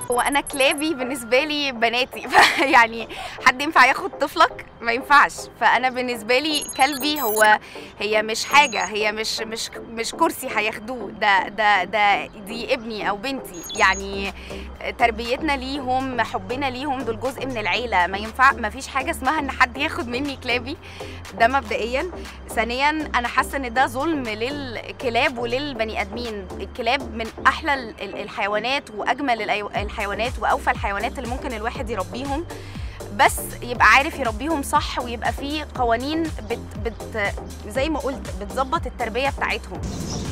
هو انا كلابي بالنسبه لي بناتي يعني حد ينفع ياخد طفلك ما ينفعش فانا بالنسبه لي كلبي هو هي مش حاجه هي مش مش مش كرسي هياخدوه ده ده ده دي ابني او بنتي يعني تربيتنا ليهم حبنا ليهم دول جزء من العيله ما ينفع ما فيش حاجه اسمها ان حد ياخد مني كلابي ده مبدئيا ثانيا انا حاسه ان ده ظلم للكلاب وللبني ادمين الكلاب من احلى ال- ال- الحيوانات واجمل الأيو- الحيوانات واوفى الحيوانات اللي ممكن الواحد يربيهم بس يبقى عارف يربيهم صح ويبقى فيه قوانين بت بت زي ما قلت بتظبط التربيه بتاعتهم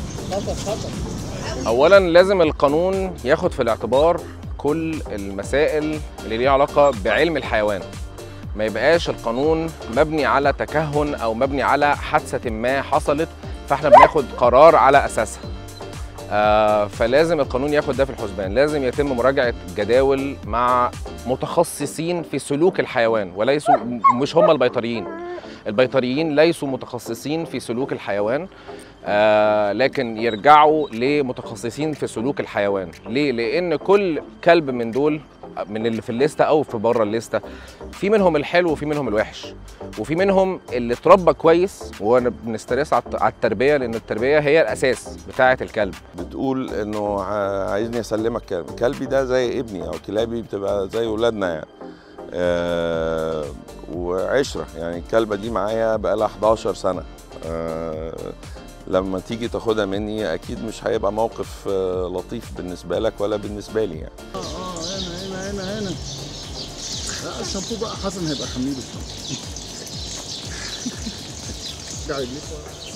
اولا لازم القانون ياخد في الاعتبار كل المسائل اللي ليها علاقه بعلم الحيوان ما يبقاش القانون مبني على تكهن او مبني على حادثه ما حصلت فاحنا بناخد قرار على اساسها آه فلازم القانون ياخد ده في الحسبان لازم يتم مراجعه جداول مع متخصصين في سلوك الحيوان وليسوا مش هم البيطريين البيطريين ليسوا متخصصين في سلوك الحيوان آه لكن يرجعوا لمتخصصين في سلوك الحيوان ليه لان كل كلب من دول من اللي في الليسته او في بره الليسته في منهم الحلو وفي منهم الوحش وفي منهم اللي اتربى كويس وبنسترس على الت- على التربيه لان التربيه هي الاساس بتاعه الكلب بتقول انه ع- عايزني اسلمك كلب كلبي ده زي ابني او كلابي بتبقى زي ولادنا يعني آه وعشره يعني الكلبه دي معايا بقالها 11 سنه آه لما تيجي تاخدها مني اكيد مش هيبقى موقف آه لطيف بالنسبه لك ولا بالنسبه لي يعني اه اه هنا هنا هنا هنا لا الشامبو بقى حسن هيبقى حميد الشامبو ده رجليك